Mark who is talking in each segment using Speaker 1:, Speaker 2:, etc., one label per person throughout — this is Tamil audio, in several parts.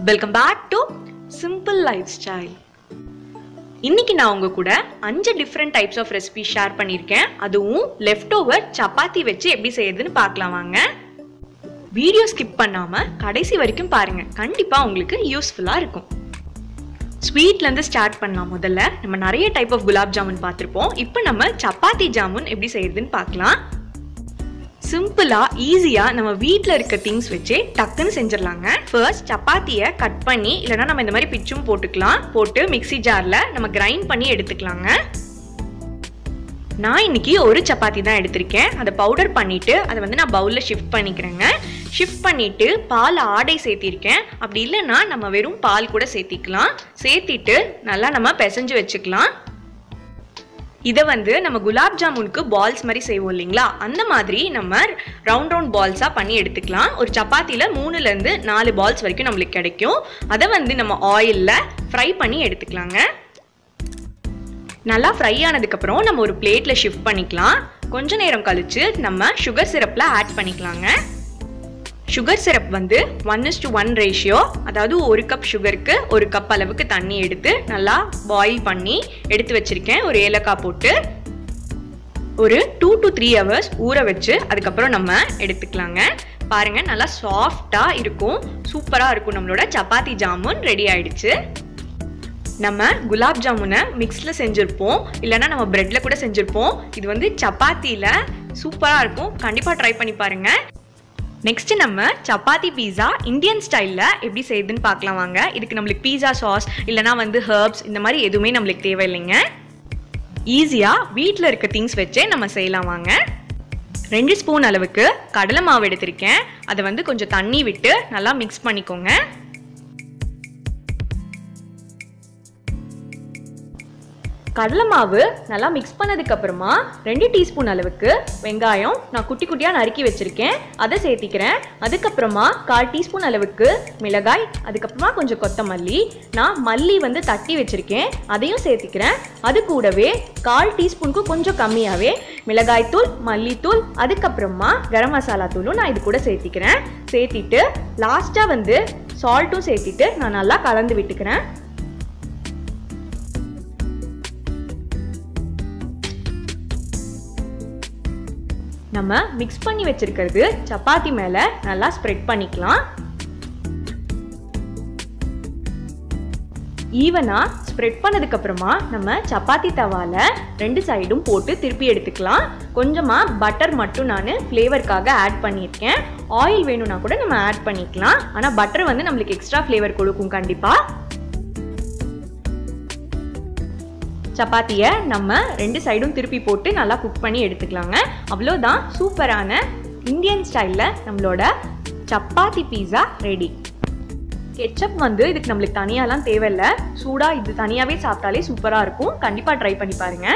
Speaker 1: welcome back to simple life style இன்னைக்கு நான் உங்க கூட அஞ்சு different types of recipe share பண்ணியிருக்கேன் அதுவும் லெஃப்ட் ஓவர் சப்பாத்தி வச்சு எப்படி செய்யறதுன்னு பார்க்கலாம் வாங்க வீடியோ ஸ்கிப் பண்ணாம கடைசி வரைக்கும் பாருங்க கண்டிப்பா உங்களுக்கு யூஸ்ஃபுல்லா இருக்கும் ஸ்வீட்லேருந்து ஸ்டார்ட் பண்ணலாம் முதல்ல நம்ம நிறைய டைப் ஆஃப் குலாப் ஜாமுன் பார்த்துருப்போம் இப்போ நம்ம சப்பாத்தி ஜாமுன் எப்படி செய்யறதுன்னு பார்க்கலாம் சிம்பிளாக ஈஸியாக நம்ம வீட்டில் இருக்க திங்ஸ் வச்சு டக்குன்னு செஞ்சிடலாங்க ஃபர்ஸ்ட் சப்பாத்தியை கட் பண்ணி இல்லைனா நம்ம இந்த மாதிரி பிச்சும் போட்டுக்கலாம் போட்டு மிக்ஸி ஜாரில் நம்ம கிரைண்ட் பண்ணி எடுத்துக்கலாங்க நான் இன்னைக்கு ஒரு சப்பாத்தி தான் எடுத்திருக்கேன் அதை பவுடர் பண்ணிட்டு அதை வந்து நான் பவுலில் ஷிஃப்ட் பண்ணிக்கிறேங்க ஷிஃப்ட் பண்ணிட்டு பால் ஆடை சேர்த்திருக்கேன் அப்படி இல்லைன்னா நம்ம வெறும் பால் கூட சேர்த்திக்கலாம் சேர்த்திட்டு நல்லா நம்ம பிசைஞ்சு வச்சுக்கலாம் இதை வந்து நம்ம குலாப் ஜாமுனுக்கு பால்ஸ் மாதிரி செய்வோம் இல்லைங்களா அந்த மாதிரி நம்ம ரவுண்ட் ரவுண்ட் பால்ஸாக பண்ணி எடுத்துக்கலாம் ஒரு சப்பாத்தியில் மூணுலேருந்து நாலு பால்ஸ் வரைக்கும் நம்மளுக்கு கிடைக்கும் அதை வந்து நம்ம ஆயிலில் ஃப்ரை பண்ணி எடுத்துக்கலாங்க நல்லா ஃப்ரை ஆனதுக்கப்புறம் நம்ம ஒரு பிளேட்டில் ஷிஃப்ட் பண்ணிக்கலாம் கொஞ்ச நேரம் கழித்து நம்ம சுகர் சிரப்பில் ஆட் பண்ணிக்கலாங்க சுகர் சிரப் வந்து one is to one ratio அதாவது ஒரு கப் சுகருக்கு ஒரு கப் அளவுக்கு தண்ணி எடுத்து நல்லா பாயில் பண்ணி எடுத்து வச்சிருக்கேன் ஒரு ஏலக்காய் போட்டு ஒரு டூ டு த்ரீ ஹவர்ஸ் ஊற வச்சு அதுக்கப்புறம் நம்ம எடுத்துக்கலாங்க பாருங்க நல்லா சாஃப்டாக இருக்கும் சூப்பராக இருக்கும் நம்மளோட சப்பாத்தி ஜாமுன் ரெடி ஆயிடுச்சு நம்ம குலாப் ஜாமுனை மிக்ஸில் செஞ்சுருப்போம் இல்லைனா நம்ம ப்ரெட்டில் கூட செஞ்சுருப்போம் இது வந்து சப்பாத்தியில் சூப்பராக இருக்கும் கண்டிப்பாக ட்ரை பண்ணி பாருங்கள் நெக்ஸ்ட் நம்ம சப்பாத்தி பீஸா இந்தியன் ஸ்டைலில் எப்படி செய்யுதுன்னு பார்க்கலாம் வாங்க இதுக்கு நம்மளுக்கு பீஸா சாஸ் இல்லைனா வந்து ஹர்ப்ஸ் இந்த மாதிரி எதுவுமே நம்மளுக்கு தேவையில்லைங்க ஈஸியாக வீட்டில் இருக்க திங்ஸ் வச்சே நம்ம செய்யலாம் வாங்க ரெண்டு ஸ்பூன் அளவுக்கு கடலை மாவு எடுத்திருக்கேன் அதை வந்து கொஞ்சம் தண்ணி விட்டு நல்லா மிக்ஸ் பண்ணிக்கோங்க கடலை மாவு நல்லா மிக்ஸ் பண்ணதுக்கு அப்புறமா ரெண்டு டீஸ்பூன் அளவுக்கு வெங்காயம் நான் குட்டி குட்டியாக நறுக்கி வச்சிருக்கேன் அதை சேர்த்திக்கிறேன் அதுக்கப்புறமா கால் டீஸ்பூன் அளவுக்கு மிளகாய் அதுக்கப்புறமா கொஞ்சம் கொத்தமல்லி நான் மல்லி வந்து தட்டி வச்சிருக்கேன் அதையும் சேர்த்திக்கிறேன் அது கூடவே கால் டீஸ்பூனுக்கு கொஞ்சம் கம்மியாகவே மிளகாய்த்தூள் மல்லித்தூள் அதுக்கப்புறமா கரம் மசாலா தூளும் நான் இது கூட சேர்த்திக்கிறேன் சேர்த்திட்டு லாஸ்ட்டாக வந்து சால்ட்டும் சேர்த்திட்டு நான் நல்லா கலந்து விட்டுக்கிறேன் நம்ம மிக்ஸ் பண்ணி வச்சிருக்கிறது சப்பாத்தி மேலே நல்லா ஸ்ப்ரெட் பண்ணிக்கலாம் ஈவனாக ஸ்ப்ரெட் பண்ணதுக்கு அப்புறமா நம்ம சப்பாத்தி தவால ரெண்டு சைடும் போட்டு திருப்பி எடுத்துக்கலாம் கொஞ்சமாக பட்டர் மட்டும் நான் ஃப்ளேவருக்காக ஆட் பண்ணியிருக்கேன் ஆயில் வேணும்னா கூட நம்ம ஆட் பண்ணிக்கலாம் ஆனால் பட்டர் வந்து நம்மளுக்கு எக்ஸ்ட்ரா ஃப்ளேவர் கொடுக்கும் கண்டிப்பாக சப்பாத்தியை நம்ம ரெண்டு சைடும் திருப்பி போட்டு நல்லா குக் பண்ணி எடுத்துக்கலாங்க அவ்வளோதான் சூப்பரான இந்தியன் ஸ்டைலில் நம்மளோட சப்பாத்தி பீஸா ரெடி கெச்சப் வந்து இதுக்கு நம்மளுக்கு தனியாலாம் தேவையில்லை சூடாக இது தனியாகவே சாப்பிட்டாலே சூப்பராக இருக்கும் கண்டிப்பாக ட்ரை பண்ணி பாருங்கள்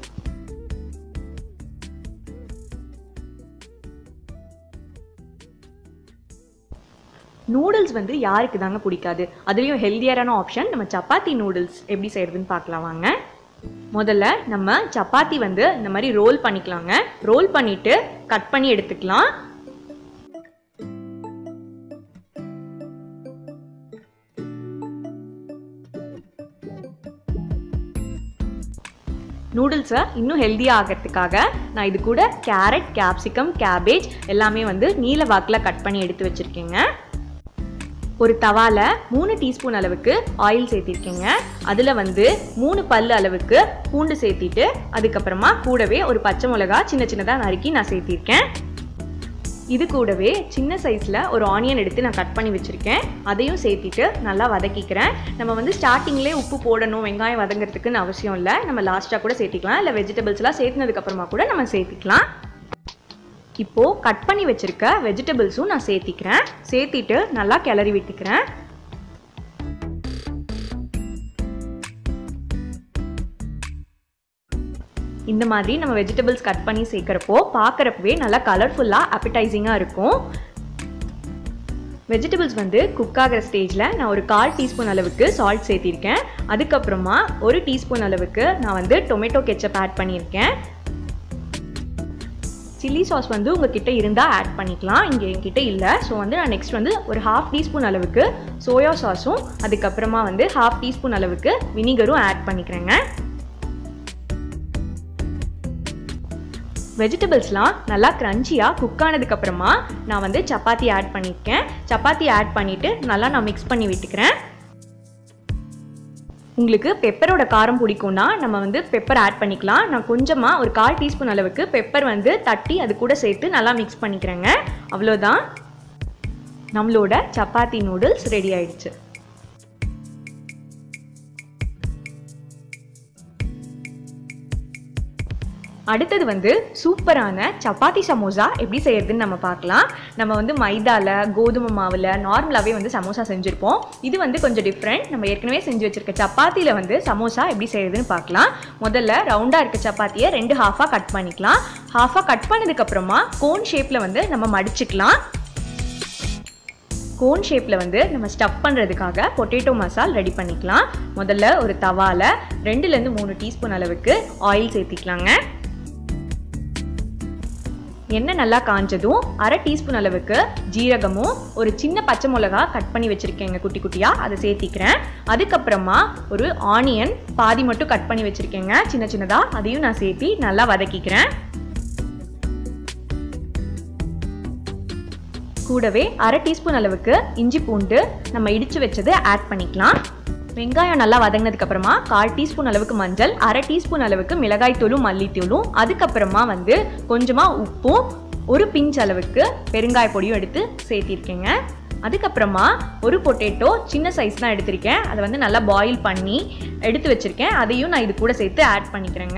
Speaker 1: நூடுல்ஸ் வந்து யாருக்கு தாங்க பிடிக்காது அதுலேயும் ஹெல்த்தியரான ஆப்ஷன் நம்ம சப்பாத்தி நூடுல்ஸ் எப்படி செய்கிறதுன்னு பார்க்கலாம் வாங்க முதல்ல நம்ம சப்பாத்தி வந்து இந்த மாதிரி ரோல் பண்ணிக்கலாங்க ரோல் பண்ணிட்டு கட் பண்ணி எடுத்துக்கலாம் நூடுல்ஸை இன்னும் ஹெல்த்தியாக ஆகிறதுக்காக நான் இது கூட கேரட் கேப்சிகம் கேபேஜ் எல்லாமே வந்து நீல வாக்கில் கட் பண்ணி எடுத்து வச்சுருக்கேங்க ஒரு தவால மூணு டீஸ்பூன் அளவுக்கு ஆயில் சேர்த்திருக்கேங்க அதில் வந்து மூணு பல் அளவுக்கு பூண்டு சேர்த்திட்டு அதுக்கப்புறமா கூடவே ஒரு பச்சை மிளகா சின்ன சின்னதாக நறுக்கி நான் சேர்த்திருக்கேன் இது கூடவே சின்ன சைஸில் ஒரு ஆனியன் எடுத்து நான் கட் பண்ணி வச்சுருக்கேன் அதையும் சேர்த்திட்டு நல்லா வதக்கிக்கிறேன் நம்ம வந்து ஸ்டார்டிங்லேயே உப்பு போடணும் வெங்காயம் வதங்கிறதுக்குன்னு அவசியம் இல்லை நம்ம லாஸ்ட்டாக கூட சேர்த்திக்கலாம் இல்லை வெஜிடபிள்ஸ்லாம் சேர்த்துனதுக்கப்புறமா கூட நம்ம சேர்த்திக்கலாம் இப்போது கட் பண்ணி வச்சுருக்க வெஜிடபிள்ஸும் நான் சேர்த்திக்கிறேன் சேர்த்திட்டு நல்லா கிளறி விட்டுக்கிறேன் இந்த மாதிரி நம்ம வெஜிடபிள்ஸ் கட் பண்ணி சேர்க்குறப்போ பார்க்குறப்பவே நல்லா கலர்ஃபுல்லாக அப்பிடைசிங்காக இருக்கும் வெஜிடபிள்ஸ் வந்து குக் ஆகிற ஸ்டேஜில் நான் ஒரு கால் டீஸ்பூன் அளவுக்கு சால்ட் சேர்த்திருக்கேன் அதுக்கப்புறமா ஒரு டீஸ்பூன் அளவுக்கு நான் வந்து டொமேட்டோ கெச்சப் ஆட் பண்ணியிருக்கேன் சில்லி சாஸ் வந்து உங்ககிட்ட இருந்தால் ஆட் பண்ணிக்கலாம் இங்கே என்கிட்ட இல்லை ஸோ வந்து நான் நெக்ஸ்ட் வந்து ஒரு ஹாஃப் டீஸ்பூன் அளவுக்கு சோயா சாஸும் அதுக்கப்புறமா வந்து ஹாஃப் டீஸ்பூன் அளவுக்கு வினிகரும் ஆட் பண்ணிக்கிறேங்க வெஜிடபிள்ஸ்லாம் நல்லா க்ரன்ச்சியாக குக் ஆனதுக்கப்புறமா நான் வந்து சப்பாத்தி ஆட் பண்ணியிருக்கேன் சப்பாத்தி ஆட் பண்ணிவிட்டு நல்லா நான் மிக்ஸ் பண்ணி விட்டுக்கிறேன் உங்களுக்கு பெப்பரோட காரம் பிடிக்கும்னா நம்ம வந்து பெப்பர் ஆட் பண்ணிக்கலாம் நான் கொஞ்சமாக ஒரு கால் டீஸ்பூன் அளவுக்கு பெப்பர் வந்து தட்டி அது கூட சேர்த்து நல்லா மிக்ஸ் பண்ணிக்கிறேங்க அவ்வளோதான் நம்மளோட சப்பாத்தி நூடுல்ஸ் ரெடி ஆயிடுச்சு அடுத்தது வந்து சூப்பரான சப்பாத்தி சமோசா எப்படி செய்யறதுன்னு நம்ம பார்க்கலாம் நம்ம வந்து மைதால கோதுமை மாவில் நார்மலாகவே வந்து சமோசா செஞ்சுருப்போம் இது வந்து கொஞ்சம் டிஃப்ரெண்ட் நம்ம ஏற்கனவே செஞ்சு வச்சிருக்க சப்பாத்தியில் வந்து சமோசா எப்படி செய்யறதுன்னு பார்க்கலாம் முதல்ல ரவுண்டாக இருக்க சப்பாத்தியை ரெண்டு ஹாஃபாக கட் பண்ணிக்கலாம் ஹாஃபாக கட் பண்ணதுக்கப்புறமா கோன் ஷேப்பில் வந்து நம்ம மடிச்சுக்கலாம் கோன் ஷேப்பில் வந்து நம்ம ஸ்டஃப் பண்ணுறதுக்காக பொட்டேட்டோ மசால் ரெடி பண்ணிக்கலாம் முதல்ல ஒரு தவாவில் ரெண்டுலேருந்து மூணு டீஸ்பூன் அளவுக்கு ஆயில் சேர்த்திக்கலாங்க எண்ணெய் நல்லா காஞ்சதும் அரை டீஸ்பூன் அளவுக்கு ஜீரகமும் ஒரு சின்ன பச்சை மிளகா கட் பண்ணி வச்சுருக்கேங்க குட்டி குட்டியாக அதை சேர்த்திக்கிறேன் அதுக்கப்புறமா ஒரு ஆனியன் பாதி மட்டும் கட் பண்ணி வச்சுருக்கேங்க சின்ன சின்னதாக அதையும் நான் சேர்த்தி நல்லா வதக்கிக்கிறேன் கூடவே அரை டீஸ்பூன் அளவுக்கு இஞ்சி பூண்டு நம்ம இடித்து வச்சது ஆட் பண்ணிக்கலாம் வெங்காயம் நல்லா வதங்கினதுக்கு அப்புறமா கால் டீஸ்பூன் அளவுக்கு மஞ்சள் அரை டீஸ்பூன் அளவுக்கு மிளகாய் தூளும் மல்லித்தூளும் அதுக்கப்புறமா வந்து கொஞ்சமாக உப்பும் ஒரு பிஞ்ச் அளவுக்கு பெருங்காய பொடியும் எடுத்து சேர்த்திருக்கேங்க அதுக்கப்புறமா ஒரு பொட்டேட்டோ சின்ன சைஸ் தான் எடுத்திருக்கேன் அதை வந்து நல்லா பாயில் பண்ணி எடுத்து வச்சுருக்கேன் அதையும் நான் இது கூட சேர்த்து ஆட் பண்ணிக்கிறேங்க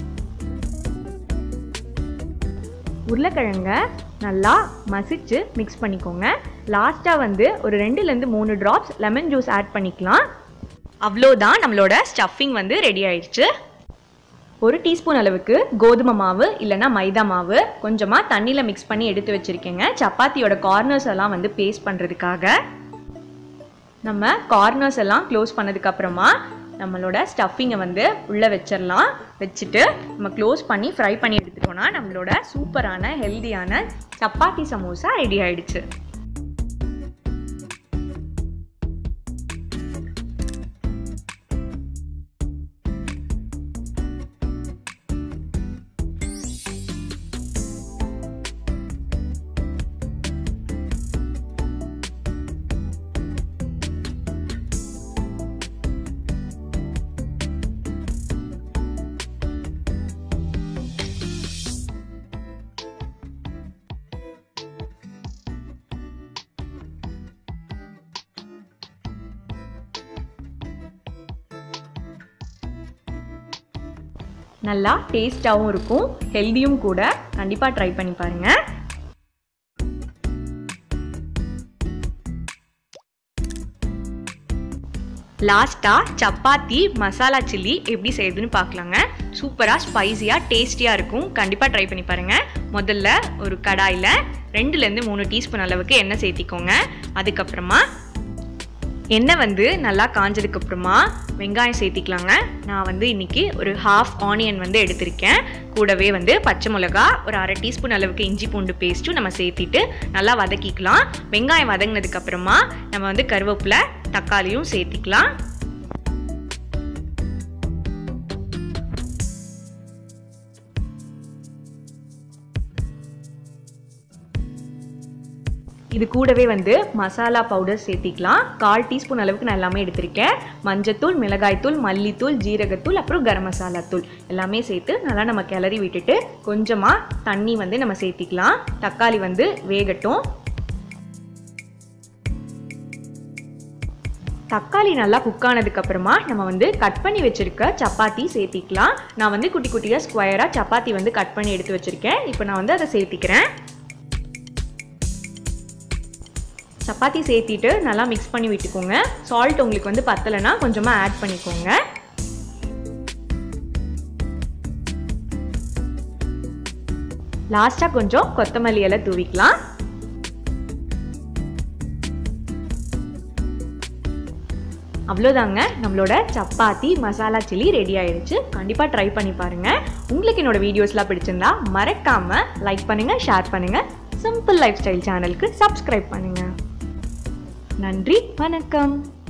Speaker 1: உருளைக்கிழங்க நல்லா மசிச்சு மிக்ஸ் பண்ணிக்கோங்க லாஸ்ட்டாக வந்து ஒரு ரெண்டுலேருந்து மூணு ட்ராப்ஸ் லெமன் ஜூஸ் ஆட் பண்ணிக்கலாம் அவ்வளோதான் நம்மளோட ஸ்டஃபிங் வந்து ரெடி ஆயிடுச்சு ஒரு டீஸ்பூன் அளவுக்கு கோதுமை மாவு இல்லைன்னா மைதா மாவு கொஞ்சமாக தண்ணியில் மிக்ஸ் பண்ணி எடுத்து வச்சுருக்கேங்க சப்பாத்தியோட கார்னர்ஸ் எல்லாம் வந்து பேஸ்ட் பண்ணுறதுக்காக நம்ம கார்னர்ஸ் எல்லாம் க்ளோஸ் பண்ணதுக்கப்புறமா நம்மளோட ஸ்டஃபிங்கை வந்து உள்ளே வச்சிடலாம் வச்சுட்டு நம்ம க்ளோஸ் பண்ணி ஃப்ரை பண்ணி எடுத்துட்டோம்னா நம்மளோட சூப்பரான ஹெல்தியான சப்பாத்தி சமோசா ரெடி ஆயிடுச்சு நல்லா டேஸ்டாகவும் இருக்கும் ஹெல்தியும் கூட கண்டிப்பாக ட்ரை பண்ணி பாருங்கள் லாஸ்ட்டாக சப்பாத்தி மசாலா சில்லி எப்படி செய்யுதுன்னு பார்க்கலாங்க சூப்பராக ஸ்பைஸியாக டேஸ்டியாக இருக்கும் கண்டிப்பாக ட்ரை பண்ணி பாருங்கள் முதல்ல ஒரு கடாயில் ரெண்டுலேருந்து மூணு டீஸ்பூன் அளவுக்கு எண்ணெய் சேர்த்திக்கோங்க அதுக்கப்புறமா எண்ணெய் வந்து நல்லா காஞ்சதுக்கப்புறமா வெங்காயம் சேர்த்திக்கலாங்க நான் வந்து இன்றைக்கி ஒரு ஹாஃப் ஆனியன் வந்து எடுத்திருக்கேன் கூடவே வந்து பச்சை மிளகா ஒரு அரை டீஸ்பூன் அளவுக்கு இஞ்சி பூண்டு பேஸ்ட்டும் நம்ம சேர்த்திட்டு நல்லா வதக்கிக்கலாம் வெங்காயம் வதங்கினதுக்கப்புறமா நம்ம வந்து கருவேப்பிலை தக்காளியும் சேர்த்திக்கலாம் இது கூடவே வந்து மசாலா பவுடர் சேர்த்திக்கலாம் கால் டீஸ்பூன் அளவுக்கு நான் எல்லாமே எடுத்திருக்கேன் மஞ்சத்தூள் மிளகாய்த்தூள் மல்லித்தூள் ஜீரகத்தூள் அப்புறம் கரம் மசாலா தூள் எல்லாமே சேர்த்து நல்லா நம்ம கிளறி விட்டுட்டு கொஞ்சமாக தண்ணி வந்து நம்ம சேர்த்திக்கலாம் தக்காளி வந்து வேகட்டும் தக்காளி நல்லா குக் ஆனதுக்கு அப்புறமா நம்ம வந்து கட் பண்ணி வச்சிருக்க சப்பாத்தி சேர்த்திக்கலாம் நான் வந்து குட்டி குட்டியாக ஸ்கொயராக சப்பாத்தி வந்து கட் பண்ணி எடுத்து வச்சிருக்கேன் இப்போ நான் வந்து அதை சேர்த்திக்கிறேன் சப்பாத்தி சேர்த்திட்டு நல்லா மிக்ஸ் பண்ணி விட்டுக்கோங்க சால்ட் உங்களுக்கு வந்து பத்தலைன்னா கொஞ்சமாக ஆட் பண்ணிக்கோங்க லாஸ்ட்டாக கொஞ்சம் கொத்தமல்லி இலை தூவிக்கலாம் அவ்வளோதாங்க நம்மளோட சப்பாத்தி மசாலா சில்லி ரெடி ஆயிடுச்சு கண்டிப்பாக ட்ரை பண்ணி பாருங்கள் உங்களுக்கு என்னோட வீடியோஸ்லாம் பிடிச்சிருந்தா மறக்காம லைக் பண்ணுங்க ஷேர் பண்ணுங்க சிம்பிள் லைஃப் ஸ்டைல் சேனலுக்கு சப்ஸ்கிரைப் பண்ணுங்க நன்றி வணக்கம்